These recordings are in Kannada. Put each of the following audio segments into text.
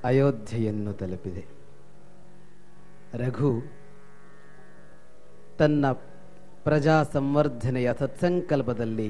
ಅಯೋಧ್ಯೆಯನ್ನು ತಲುಪಿದೆ ರಘು ತನ್ನ ಪ್ರಜಾ ಸಂವರ್ಧನೆಯ ಸತ್ಸಂಕಲ್ಪದಲ್ಲಿ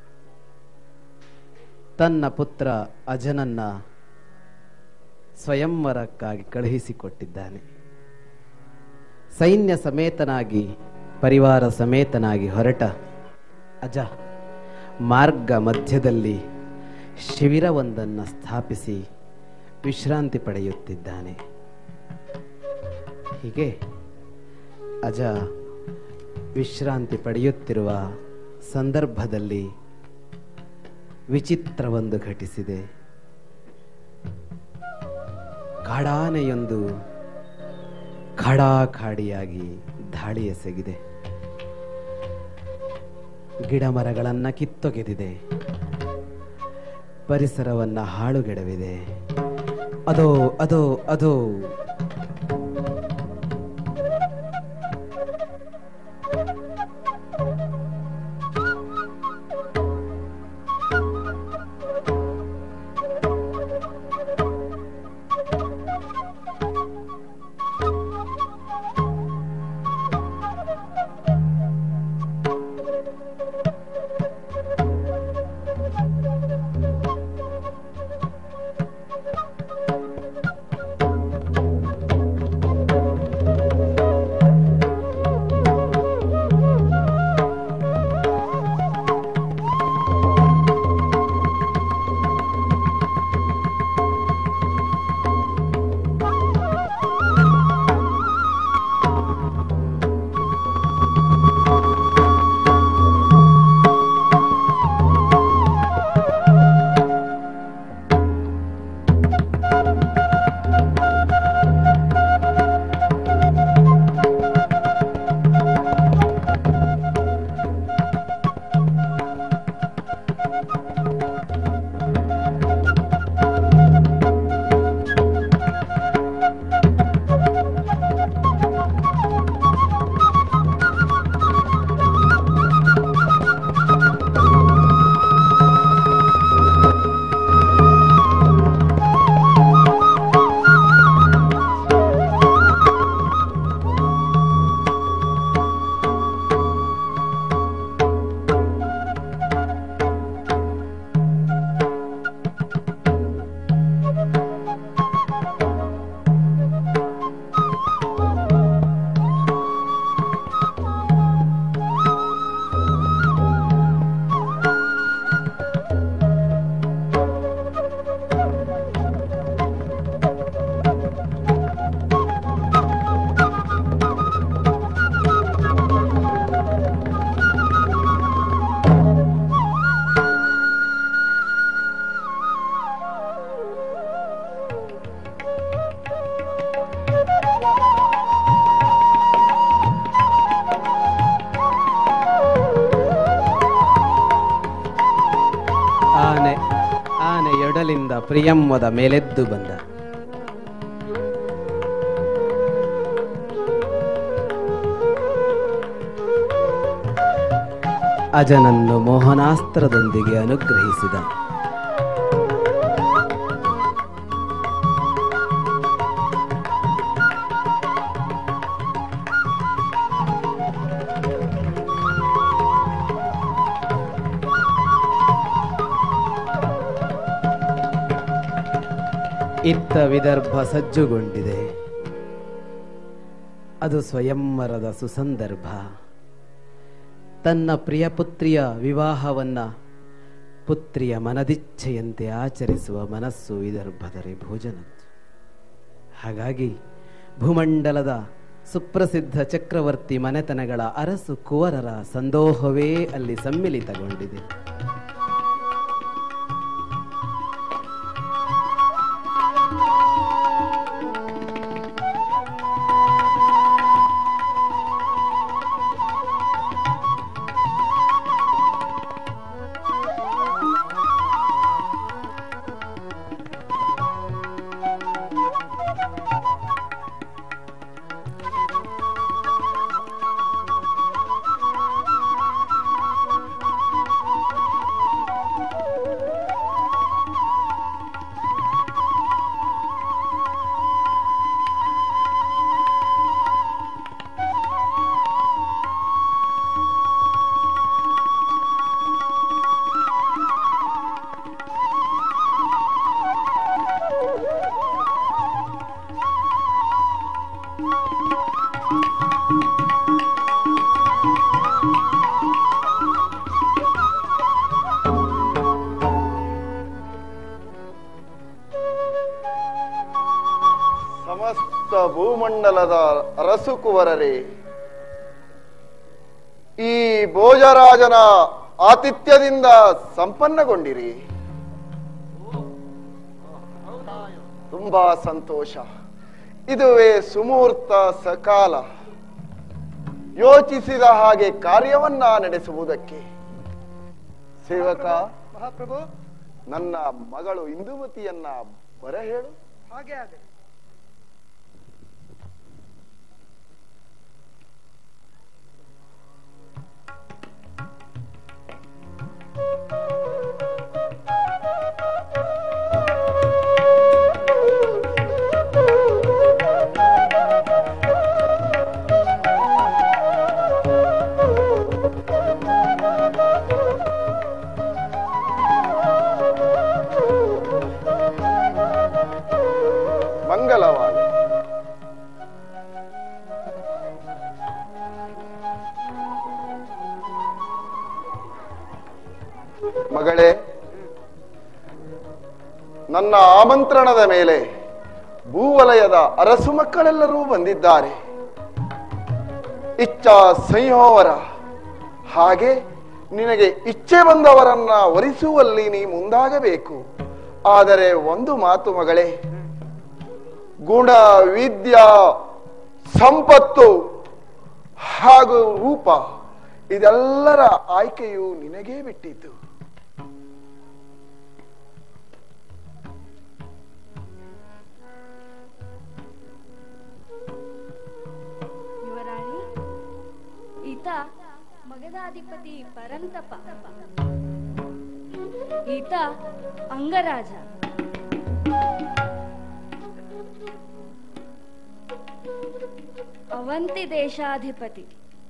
ತನ್ನ ಪುತ್ರ ಅಜನನ್ನ ಸ್ವಯಂವರಕ್ಕಾಗಿ ಕಳುಹಿಸಿಕೊಟ್ಟಿದ್ದಾನೆ ಸೈನ್ಯ ಸಮೇತನಾಗಿ ಪರಿವಾರ ಸಮೇತನಾಗಿ ಹೊರಟ ಅಜ ಮಾರ್ಗ ಮಧ್ಯದಲ್ಲಿ ಶಿಬಿರವೊಂದನ್ನು ಸ್ಥಾಪಿಸಿ ವಿಶ್ರಾಂತಿ ಪಡೆಯುತ್ತಿದ್ದಾನೆ ಹೀಗೆ ಅಜ ವಿಶ್ರಾಂತಿ ಪಡೆಯುತ್ತಿರುವ ಸಂದರ್ಭದಲ್ಲಿ ವಿಚಿತ್ರವೊಂದು ಘಟಿಸಿದೆ ಕಾಡಾನೆಯೊಂದು ಖಡಾಖಾಡಿಯಾಗಿ ದಾಳಿ ಎಸಗಿದೆ ಗಿಡ ಮರಗಳನ್ನ ಕಿತ್ತೊಗೆದಿದೆ ಪರಿಸರವನ್ನ ಹಾಳುಗೆಡವಿದೆ ಅದೋ ಅದೋ ಅದೋ ಆನೆ ಆನೆ ಎಡಲಿಂದ ಪ್ರಿಯಮ್ಮದ ಮೇಲೆದ್ದು ಬಂದ ಅಜನನ್ನು ಮೋಹನಾಸ್ತ್ರದೊಂದಿಗೆ ಅನುಗ್ರಹಿಸಿದ ಇತ್ತ ವಿದರ್ಭ ಸಜ್ಜುಗೊಂಡಿದೆ ಅದು ಸ್ವಯಂವರದ ಸುಸಂದರ್ಭ ತನ್ನ ಪ್ರಿಯ ಪುತ್ರಿಯ ವಿವಾಹವನ್ನ ಪುತ್ರಿಯ ಮನದಿಚ್ಛೆಯಂತೆ ಆಚರಿಸುವ ಮನಸ್ಸು ವಿದರ್ಭದರೆ ಭೋಜನದ್ದು ಹಾಗಾಗಿ ಭೂಮಂಡಲದ ಸುಪ್ರಸಿದ್ಧ ಚಕ್ರವರ್ತಿ ಮನೆತನಗಳ ಅರಸು ಕುವರರ ಸಂದೋಹವೇ ಅಲ್ಲಿ ಸಮ್ಮಿಲಿತಗೊಂಡಿದೆ ಭೂಮಂಡಲದ ಅರಸು ಕುವರರೇ ಈ ಭೋಜರಾಜನ ಆತಿಥ್ಯದಿಂದ ಸಂಪನ್ನಗೊಂಡಿರಿ ತುಂಬಾ ಸಂತೋಷ ಇದುವೇ ಸುಮೂರ್ತ ಸಕಾಲ ಯೋಚಿಸಿದ ಹಾಗೆ ಕಾರ್ಯವನ್ನ ನಡೆಸುವುದಕ್ಕೆ ಸೇವಕ ಮಹಾಪ್ರಭು ನನ್ನ ಮಗಳು ಇಂದುಮತಿಯನ್ನ ಬರ ಹೇಳು ಹಾಗೆ ಆಗಲಿ ಮಂಗಲವಾಗಲಿ ಮಗಳೇ ನನ್ನ ಆಮಂತ್ರಣದ ಮೇಲೆ ಭೂವಲಯದ ಅರಸು ಮಕ್ಕಳೆಲ್ಲರೂ ಬಂದಿದ್ದಾರೆ ಇಚ್ಛಾ ಸಂಯೋವರ ಹಾಗೆ ನಿನಗೆ ಇಚ್ಛೆ ಬಂದವರನ್ನ ವರಿಸುವಲ್ಲಿ ನೀ ಮುಂದಾಗಬೇಕು ಆದರೆ ಒಂದು ಮಾತು ಮಗಳೇ ಗುಣ ವಿದ್ಯಾ ಸಂಪತ್ತು ಹಾಗೂ ರೂಪ ಇದೆಲ್ಲರ ಆಯ್ಕೆಯು ನಿನಗೇ ಬಿಟ್ಟಿದ್ದು ಯುವರಾಣಿ ಈತ ಮಗಧಾಧಿಪತಿ ಪರಂತಪ ಈತ ಅಂಗರಾಜ ಅವಂತಿ ದೇಶಾಧಿಪತಿ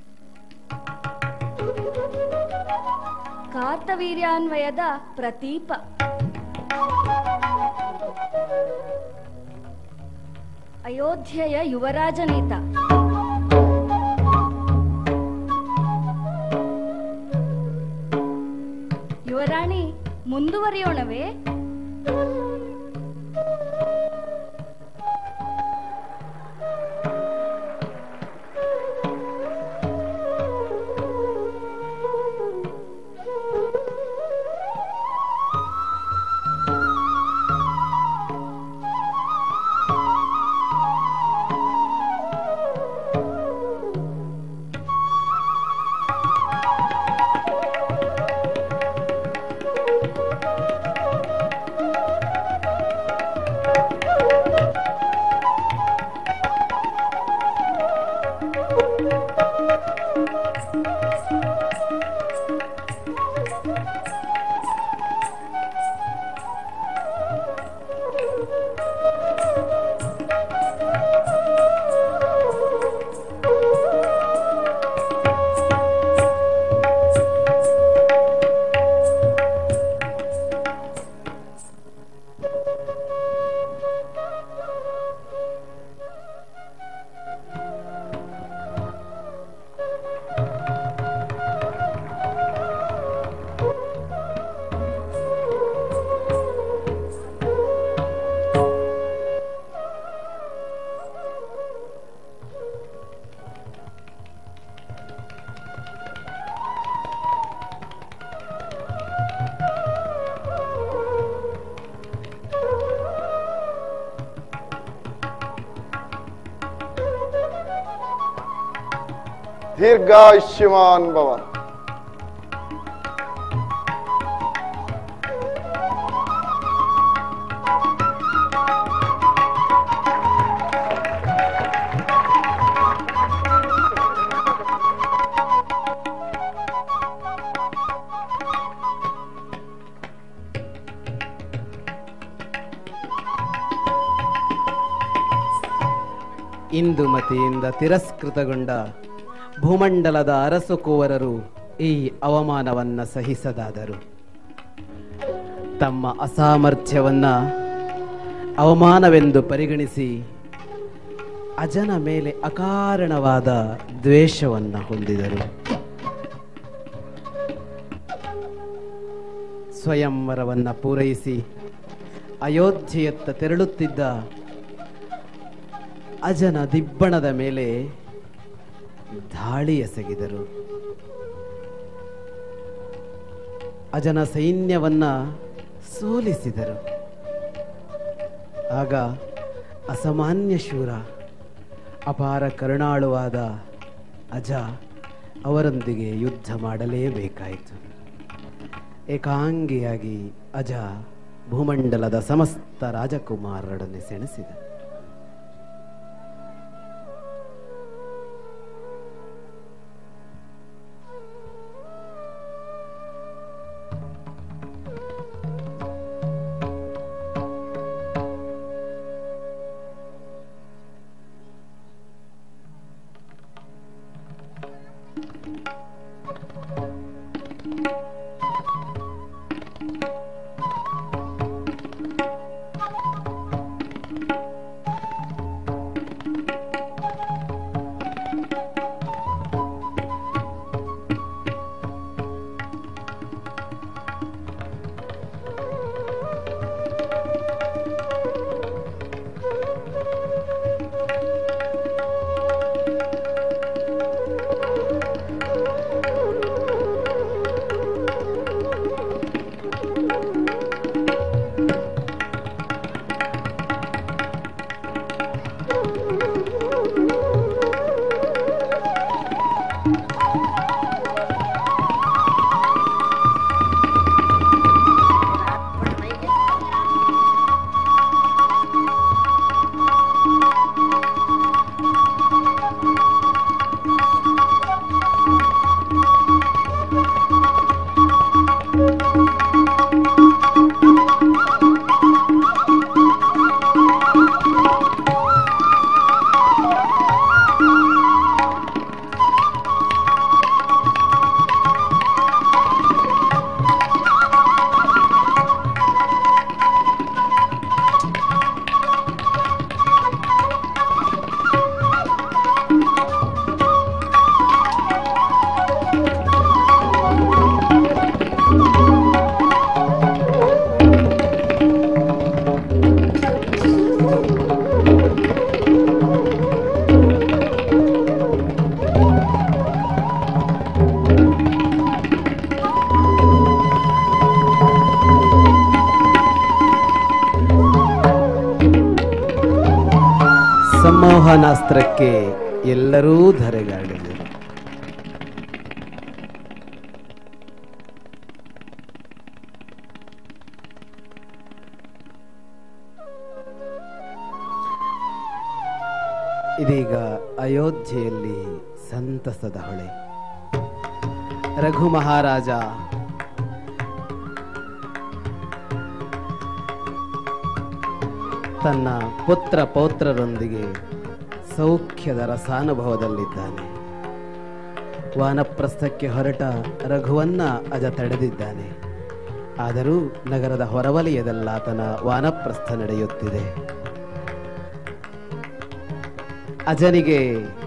ಕಾರ್ತವೀರ್ಯಾನ್ವಯದ ಪ್ರತೀಪ ಅಯೋಧ್ಯೆಯ ಯುವರಾಜನೀತ ಯುವರಾಣಿ ಮುಂದುವರಿಯೋಣವೇ ದೀರ್ಘಾಯುಷ್ಯಮಾನ್ ಭವ ಇಂದುಮತಿಯಿಂದ ತಿರಸ್ಕೃತಗೊಂಡ ಭೂಮಂಡಲದ ಅರಸು ಕುವರರು ಈ ಅವಮಾನವನ್ನ ಸಹಿಸದಾದರು ತಮ್ಮ ಅಸಾಮರ್ಥ್ಯವನ್ನ ಅವಮಾನವೆಂದು ಪರಿಗಣಿಸಿ ಅಜನ ಮೇಲೆ ಅಕಾರಣವಾದ ದ್ವೇಷವನ್ನ ಹೊಂದಿದರು ಸ್ವಯಂವರವನ್ನ ಪೂರೈಸಿ ಅಯೋಧ್ಯೆಯತ್ತ ತೆರಳುತ್ತಿದ್ದ ಅಜನ ದಿಬ್ಬಣದ ಮೇಲೆ ದಾಳಿ ಎಸಗಿದರು ಅಜನ ಸೈನ್ಯವನ್ನ ಸೋಲಿಸಿದರು ಆಗ ಅಸಾಮಾನ್ಯ ಶೂರ ಅಪಾರ ಕರುಣಾಳುವಾದ ಅಜ ಅವರೊಂದಿಗೆ ಯುದ್ಧ ಮಾಡಲೇಬೇಕಾಯಿತು ಏಕಾಂಗಿಯಾಗಿ ಅಜ ಭೂಮಂಡಲದ ಸಮಸ್ತ ರಾಜಕುಮಾರರೊಡನೆ ಸೆಣಸಿದ ಸಂಮೋಹನಾಸ್ತ್ರಕ್ಕೆ ಎಲ್ಲರೂ ಧರೆಗಾಡಿದರು ಇದೀಗ ಅಯೋಧ್ಯೆಯಲ್ಲಿ ಸಂತಸದ ಹೊಳೆ ರಘು ಮಹಾರಾಜ ತನ್ನ ಪುತ್ರ ಪೌತ್ರರೊಂದಿಗೆ ಸೌಖ್ಯದ ರಸಾನುಭವದಲ್ಲಿದ್ದಾನೆ ವಾನಪ್ರಸ್ಥಕ್ಕೆ ಹೊರಟ ರಘುವನ್ನ ಅಜ ತಡೆದಿದ್ದಾನೆ ಆದರೂ ನಗರದ ಹೊರವಲಯದಲ್ಲಾತನ ವಾನಪ್ರಸ್ಥ ನಡೆಯುತ್ತಿದೆ ಅಜನಿಗೆ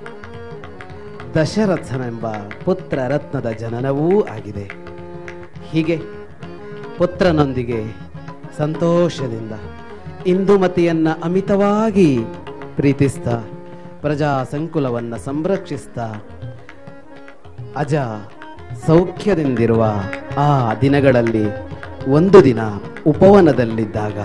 ದಶರಥನೆಂಬ ಪುತ್ರ ರತ್ನದ ಜನನವೂ ಆಗಿದೆ ಹೀಗೆ ಪುತ್ರನೊಂದಿಗೆ ಸಂತೋಷದಿಂದ ಇಂದುಮತಿಯನ್ನ ಅಮಿತವಾಗಿ ಪ್ರೀತಿಸ್ತಾ ಪ್ರಜಾ ಸಂಕುಲವನ್ನ ಸಂರಕ್ಷಿಸ್ತಾ ಅಜ ಸೌಖ್ಯದಿಂದಿರುವ ಆ ದಿನಗಳಲ್ಲಿ ಒಂದು ದಿನ ಉಪವನದಲ್ಲಿದ್ದಾಗ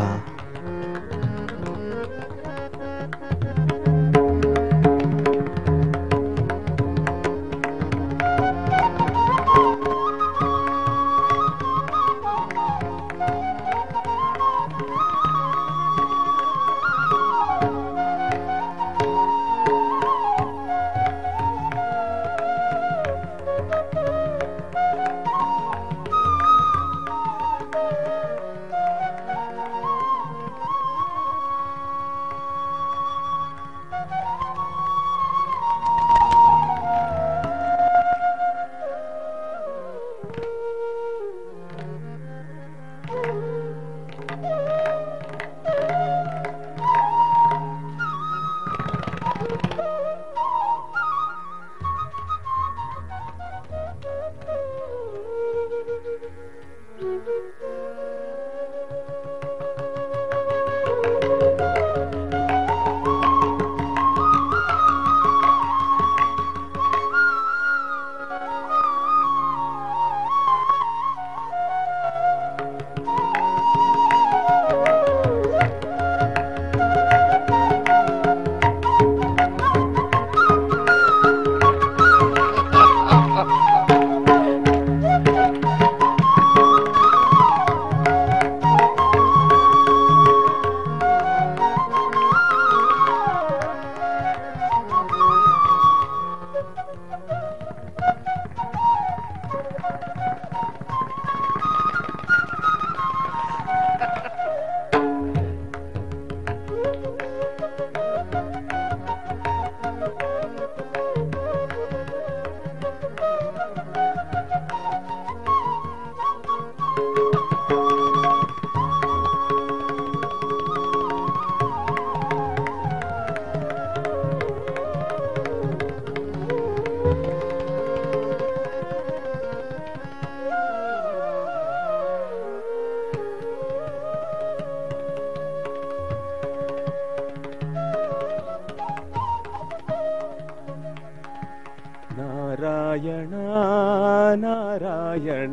ನಾರಾಯಣ ನಾರಾಯಣ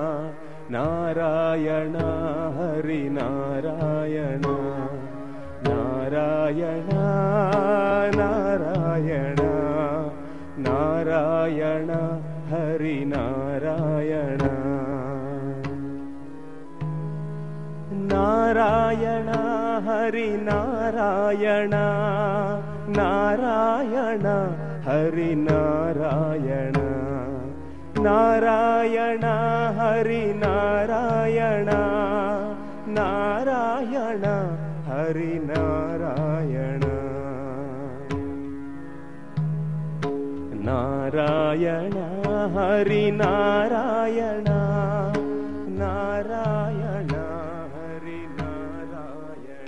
ನಾರಾಯಣ ಹರಿ ನಾರಾಯಣ ನಾರಾಯಣ ನಾರಾಯಣ ನಾರಾಯಣ ಹರಿ ನಾರಾಯಣ ನಾರಾಯಣ ಹರಿ ನಾರಾಯಣ ನಾರಾಯಣ ಹರಿ ನಾರಾಯಣ ನಾರಾಯಣ ಹರಿ ನಾರಾಯಣ ನಾರಾಯಣ ಹರಿ ನಾರಾಯಣ ನಾರಾಯಣ ಹರಿ ನಾರಾಯಣ ನಾರಾಯಣ ಹರಿ ನಾರಾಯಣ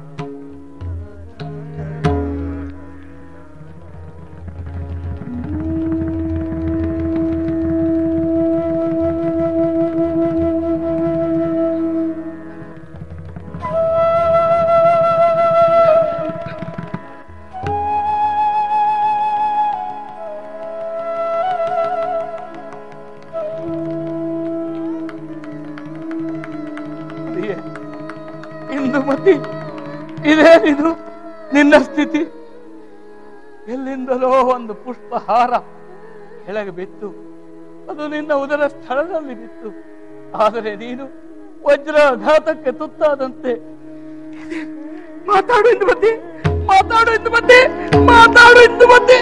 ಪ್ರಿಯೆ, ಇಂದುಮತಿ ಇದೇನಿದು ನಿನ್ನ ಸ್ಥಿತಿ ಎಲ್ಲಿಂದಲೋ ಒಂದು ಪುಷ್ಪಹಾರ ಕೆಳಗೆ ಬಿತ್ತು ಅದು ನಿನ್ನ ಉದರ ಸ್ಥಳದಲ್ಲಿ ಬಿತ್ತು ಆದರೆ ನೀನು ವಜ್ರಾಘಾತಕ್ಕೆ ತುತ್ತಾದಂತೆ ಮಾತಾಡು ಇಂದುಮತಿ ಮಾತಾಡು ಇಂದುಮತಿ ಮಾತಾಡು ಇಂದುಮತಿ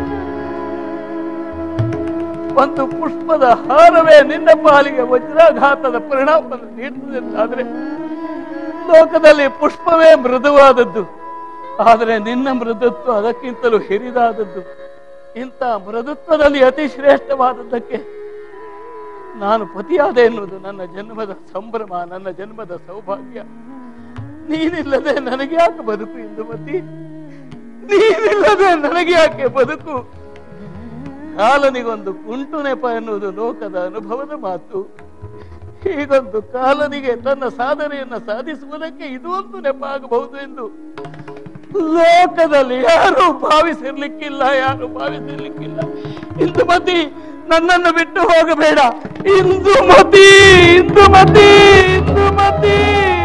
ಒಂದು ಪುಷ್ಪದ ಹಾರವೇ ನಿನ್ನ ಪಾಲಿಗೆ ವಜ್ರಾಘಾತದ ಪರಿಣಾಮವನ್ನು ನೀಡುತ್ತದೆ ಅಂತಾದ್ರೆ ಲೋಕದಲ್ಲಿ ಪುಷ್ಪವೇ ಮೃದುವಾದದ್ದು ಆದರೆ ನಿನ್ನ ಮೃದುತ್ವ ಅದಕ್ಕಿಂತಲೂ ಹಿರಿದಾದದ್ದು ಇಂಥ ಮೃದುತ್ವದಲ್ಲಿ ಅತಿ ಶ್ರೇಷ್ಠವಾದದ್ದಕ್ಕೆ ನಾನು ಪತಿಯಾದೆ ಎನ್ನುವುದು ನನ್ನ ಜನ್ಮದ ಸಂಭ್ರಮ ನನ್ನ ಜನ್ಮದ ಸೌಭಾಗ್ಯ ನೀನಿಲ್ಲದೆ ನನಗೆ ಯಾಕೆ ಬದುಕು ಇಂದುಮತಿ ನೀನಿಲ್ಲದೆ ನನಗೆ ಯಾಕೆ ಬದುಕು ಕಾಲನಿಗೊಂದು ಕುಂಟು ನೆಪ ಎನ್ನುವುದು ಲೋಕದ ಅನುಭವದ ಮಾತು ಹೀಗೊಂದು ಕಾಲನಿಗೆ ತನ್ನ ಸಾಧನೆಯನ್ನ ಸಾಧಿಸುವುದಕ್ಕೆ ಇದು ಒಂದು ನೆಪ ಆಗಬಹುದು ಎಂದು ಲೋಕದಲ್ಲಿ ಯಾರು ಭಾವಿಸಿರ್ಲಿಕ್ಕಿಲ್ಲ ಯಾರು ಭಾವಿಸಿರ್ಲಿಕ್ಕಿಲ್ಲ ಇಂದುಮತಿ ನನ್ನನ್ನು ಬಿಟ್ಟು ಹೋಗಬೇಡ ಇಂದುಮತಿ ಇಂದುಮತಿ ಇಂದುಮತಿ